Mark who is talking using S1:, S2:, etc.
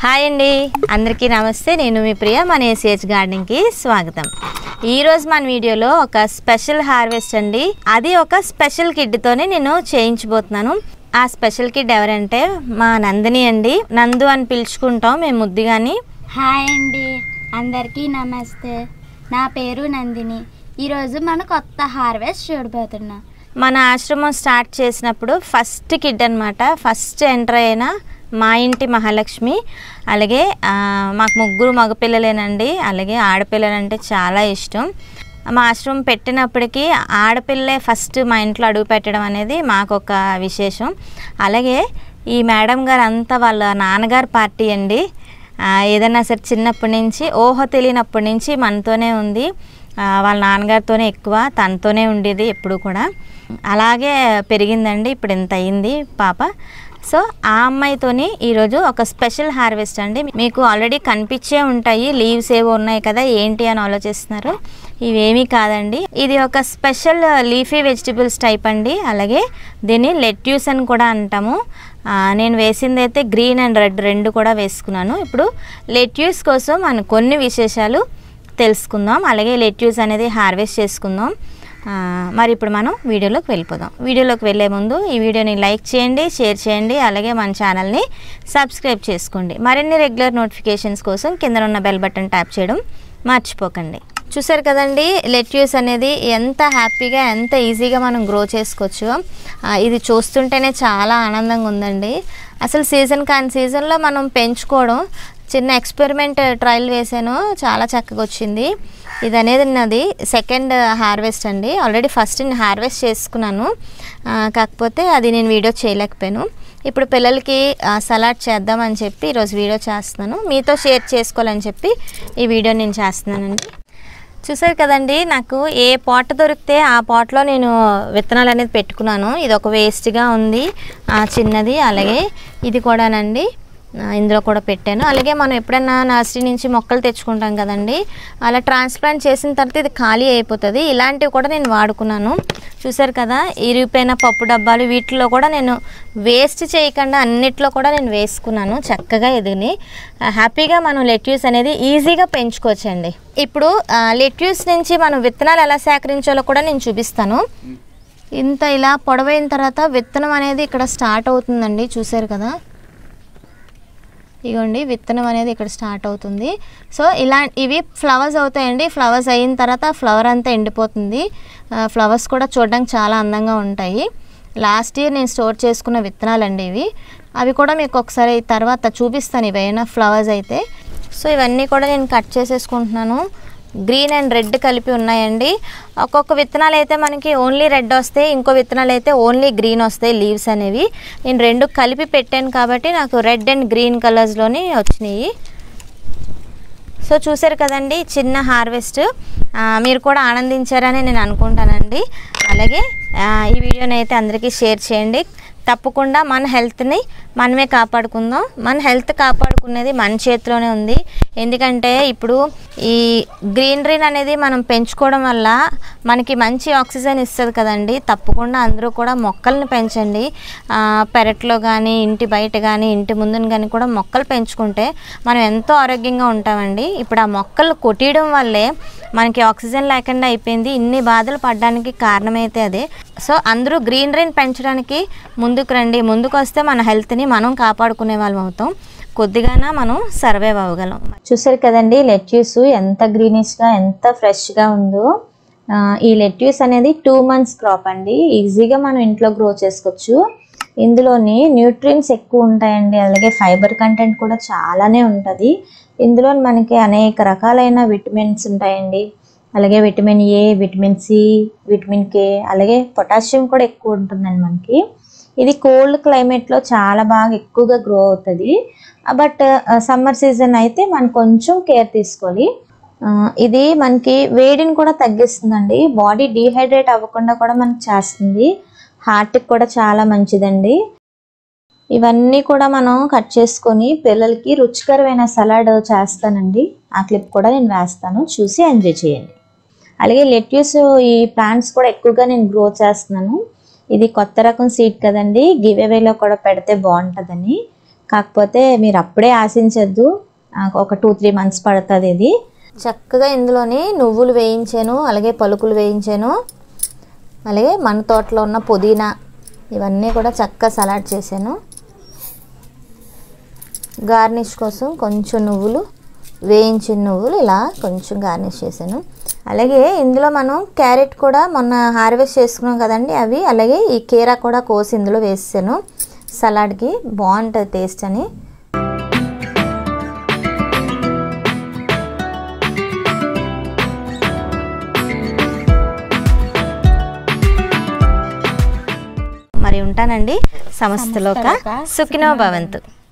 S1: hi అండి అందరికీ నమస్తే నేను మీ ప్రియ మన ఏసీహెచ్ గార్డెన్కి స్వాగతం ఈరోజు మన వీడియోలో ఒక స్పెషల్ హార్వెస్ట్ అండి అది ఒక స్పెషల్ కిడ్తోనే నేను చేయించబోతున్నాను ఆ స్పెషల్ కిడ్ ఎవరంటే మా నందిని అండి నందు అని పిలుచుకుంటాం మేము ముద్దుగాని
S2: హాయ్ అండి అందరికీ నమస్తే నా పేరు నందిని ఈరోజు మన కొత్త హార్వెస్ట్ చూడబోతున్నాం
S1: మన ఆశ్రమం స్టార్ట్ చేసినప్పుడు ఫస్ట్ కిడ్ అనమాట ఫస్ట్ ఎంటర్ అయిన మా ఇంటి మహాలక్ష్మి అలాగే ఆ, మాకు ముగ్గురు మగపిల్లలేనండి అలాగే ఆడపిల్లలంటే చాలా ఇష్టం మా ఆశ్రమం పెట్టినప్పటికీ ఆడపిల్లే ఫస్ట్ మా ఇంట్లో అడుగు పెట్టడం అనేది మాకు ఒక విశేషం అలాగే ఈ మేడం గారు అంతా వాళ్ళ నాన్నగారు పార్టీ అండి ఆ, ఏదైనా సరే చిన్నప్పటి నుంచి ఊహ తెలియనప్పటి నుంచి మనతోనే ఉంది ఆ, వాళ్ళ నాన్నగారితోనే ఎక్కువ తనతోనే ఉండేది ఎప్పుడు కూడా అలాగే పెరిగిందండి ఇప్పుడు ఇంత అయింది పాప సో ఆ అమ్మాయితోని ఈరోజు ఒక స్పెషల్ హార్వెస్ట్ అండి మీకు ఆల్రెడీ కనిపించే ఉంటాయి లీవ్స్ ఏవో ఉన్నాయి కదా ఏంటి అని ఆలోచిస్తున్నారు ఇవేమీ కాదండి ఇది ఒక స్పెషల్ లీఫీ వెజిటబుల్స్ టైప్ అండి అలాగే దీన్ని లెట్యూస్ అని కూడా అంటాము ఆ, నేను వేసింది అయితే గ్రీన్ అండ్ రెడ్ రెండు కూడా వేసుకున్నాను ఇప్పుడు లెట్యూస్ కోసం మనం కొన్ని విశేషాలు తెలుసుకుందాం అలాగే లెట్యూస్ అనేది హార్వెస్ట్ చేసుకుందాం ఆ, మరి ఇప్పుడు మనం వీడియోలోకి వెళ్ళిపోదాం వీడియోలోకి వెళ్ళే ముందు ఈ వీడియోని లైక్ చేయండి షేర్ చేయండి అలాగే మన ఛానల్ని సబ్స్క్రైబ్ చేసుకోండి మరిన్ని రెగ్యులర్ నోటిఫికేషన్స్ కోసం కింద ఉన్న బెల్ బటన్ ట్యాప్ చేయడం మర్చిపోకండి చూసారు కదండి లెట్యూస్ అనేది ఎంత హ్యాపీగా ఎంత ఈజీగా మనం గ్రో చేసుకోవచ్చు ఆ, ఇది చూస్తుంటేనే చాలా ఆనందంగా ఉందండి అసలు సీజన్ కాని సీజన్లో మనం పెంచుకోవడం చిన్న ఎక్స్పెరిమెంట్ ట్రయల్ వేసాను చాలా చక్కగా వచ్చింది ఇది అనేది నాది సెకండ్ హార్వెస్ట్ అండి ఆల్రెడీ ఫస్ట్ నేను హార్వెస్ట్ చేసుకున్నాను ఆ, కాకపోతే అది నేను వీడియో చేయలేకపోయాను ఇప్పుడు పిల్లలకి సలాడ్ చేద్దామని చెప్పి ఈరోజు వీడియో చేస్తున్నాను మీతో షేర్ చేసుకోవాలని చెప్పి ఈ వీడియో నేను చేస్తున్నానండి చూసారు కదండి నాకు ఏ పాట్ దొరికితే ఆ పాట్లో నేను విత్తనాలు అనేది పెట్టుకున్నాను ఇది ఒక వేస్ట్గా ఉంది ఆ, చిన్నది అలాగే ఇది కూడానండి ఆ, ఇందులో కూడా పెట్టాను అలాగే మనం ఎప్పుడైనా నర్సరీ నుంచి మొక్కలు తెచ్చుకుంటాం కదండి అలా ట్రాన్స్ప్లాంట్ చేసిన తర్వాత ఇది ఖాళీ అయిపోతుంది ఇలాంటివి కూడా నేను వాడుకున్నాను చూసారు కదా ఇరిగిపోయిన పప్పు డబ్బాలు వీటిలో కూడా నేను వేస్ట్ చేయకుండా అన్నిట్లో కూడా నేను వేసుకున్నాను చక్కగా ఎదిగిని హ్యాపీగా మనం లెట్యూస్ అనేది ఈజీగా పెంచుకోవచ్చండి ఇప్పుడు లెట్యూస్ నుంచి మనం విత్తనాలు ఎలా సేకరించాలో కూడా నేను చూపిస్తాను ఇంత ఇలా పొడవైన తర్వాత విత్తనం అనేది ఇక్కడ స్టార్ట్ అవుతుందండి చూసారు కదా ఇగోండి విత్తనం అనేది ఇక్కడ స్టార్ట్ అవుతుంది సో ఇలా ఇవి ఫ్లవర్స్ అవుతాయండి ఫ్లవర్స్ అయిన తర్వాత ఫ్లవర్ అంతా ఎండిపోతుంది ఆ, ఫ్లవర్స్ కూడా చూడడానికి చాలా అందంగా ఉంటాయి లాస్ట్ ఇయర్ నేను స్టోర్ చేసుకున్న విత్తనాలండి ఇవి అవి కూడా మీకు ఒకసారి తర్వాత చూపిస్తాను ఇవైనా ఫ్లవర్స్ అయితే సో ఇవన్నీ కూడా నేను కట్ చేసేసుకుంటున్నాను గ్రీన్ అండ్ రెడ్ కలిపి ఉన్నాయండి ఒక్కొక్క విత్తనాలు అయితే మనకి ఓన్లీ రెడ్ వస్తాయి ఇంకో విత్తనాలు అయితే ఓన్లీ గ్రీన్ వస్తాయి లీవ్స్ అనేవి నేను రెండు కలిపి పెట్టాను కాబట్టి నాకు రెడ్ అండ్ గ్రీన్ కలర్స్లోని వచ్చినాయి సో చూసారు కదండి చిన్న హార్వెస్ట్ ఆ, మీరు కూడా ఆనందించారని నేను అనుకుంటానండి అలాగే ఆ, ఈ వీడియోని అయితే అందరికీ షేర్ చేయండి తప్పకుండా మన హెల్త్ని మనమే కాపాడుకుందాం మన హెల్త్ కాపాడుకునేది మన చేతిలోనే ఉంది ఎందుకంటే ఇప్పుడు ఈ గ్రీనరీ అనేది మనం పెంచుకోవడం వల్ల మనకి మంచి ఆక్సిజన్ ఇస్తుంది కదండి తప్పకుండా అందరూ కూడా మొక్కల్ని పెంచండి ఆ, పెరట్లో కానీ ఇంటి బయట కానీ ఇంటి ముందున కానీ కూడా మొక్కలు పెంచుకుంటే మనం ఎంతో ఆరోగ్యంగా ఉంటామండి ఇప్పుడు ఆ మొక్కలు కొట్టేయడం వల్లే మనకి ఆక్సిజన్ లేకుండా అయిపోయింది ఇన్ని బాధలు పడడానికి కారణమైతే అదే సో అందరూ గ్రీనరీని పెంచడానికి ముందుకు రండి ముందుకు వస్తే మన హెల్త్ని మనం కాపాడుకునే వాళ్ళం అవుతాం కొద్దిగానా మనం సర్వైవ్ అవ్వగలం చూసారు కదండి లెట్యూస్ ఎంత గ్రీనిష్గా ఎంత ఫ్రెష్గా ఉందో ఆ, ఈ లెట్యూస్ అనేది టూ మంత్స్ క్రాప్ అండి ఈజీగా మనం ఇంట్లో గ్రో చేసుకోవచ్చు ఇందులోని న్యూట్రియన్స్ ఎక్కువ ఉంటాయండి అలాగే ఫైబర్ కంటెంట్ కూడా చాలానే ఉంటుంది ఇందులో మనకి అనేక రకాలైన విటమిన్స్ ఉంటాయండి అలాగే vitamin A vitamin C vitamin K అలాగే పొటాషియం కూడా ఎక్కువ ఉంటుందండి మనకి ఇది కోల్డ్ క్లైమేట్లో చాలా బాగా ఎక్కువగా గ్రో అవుతుంది బట్ సమ్మర్ సీజన్ అయితే మనం కొంచెం కేర్ తీసుకోవాలి ఆ, ఇది మనకి వేడిని కూడా తగ్గిస్తుందండి బాడీ డీహైడ్రేట్ అవ్వకుండా కూడా మనకి చేస్తుంది హార్ట్కి కూడా చాలా మంచిదండి ఇవన్నీ కూడా మనం కట్ చేసుకొని పిల్లలకి రుచికరమైన సలాడ్ చేస్తానండి ఆ క్లిప్ కూడా నేను వేస్తాను చూసి ఎంజాయ్ చేయండి అలాగే లెట్యూస్ ఈ ప్లాంట్స్ కూడా ఎక్కువగా నేను గ్రో చేస్తున్నాను ఇది కొత్త రకం సీడ్ కదండి గివ్ అవేలో కూడా పెడితే బాగుంటుందని కాకపోతే మీరు అప్పుడే ఆశించద్దు ఆ, ఒక టూ త్రీ మంత్స్ పడుతుంది ఇది చక్కగా ఇందులోని నువ్వులు వేయించాను అలాగే పలుకులు వేయించాను అలాగే మన తోటలో ఉన్న పుదీనా ఇవన్నీ కూడా చక్కగా సలాడ్ చేశాను గార్నిష్ కోసం కొంచెం నువ్వులు వేయించిన నువ్వులు ఇలా కొంచెం గార్నిష్ చేశాను అలాగే ఇందులో మనం క్యారెట్ కూడా మొన్న హార్వెస్ట్ చేసుకున్నాం కదండి అవి అలాగే ఈ కీరా కూడా కోసి ఇందులో వేసాను సలాడ్కి బాగుంటుంది టేస్ట్ అని మరి ఉంటానండి సమస్తలోక సుఖినో భవంతు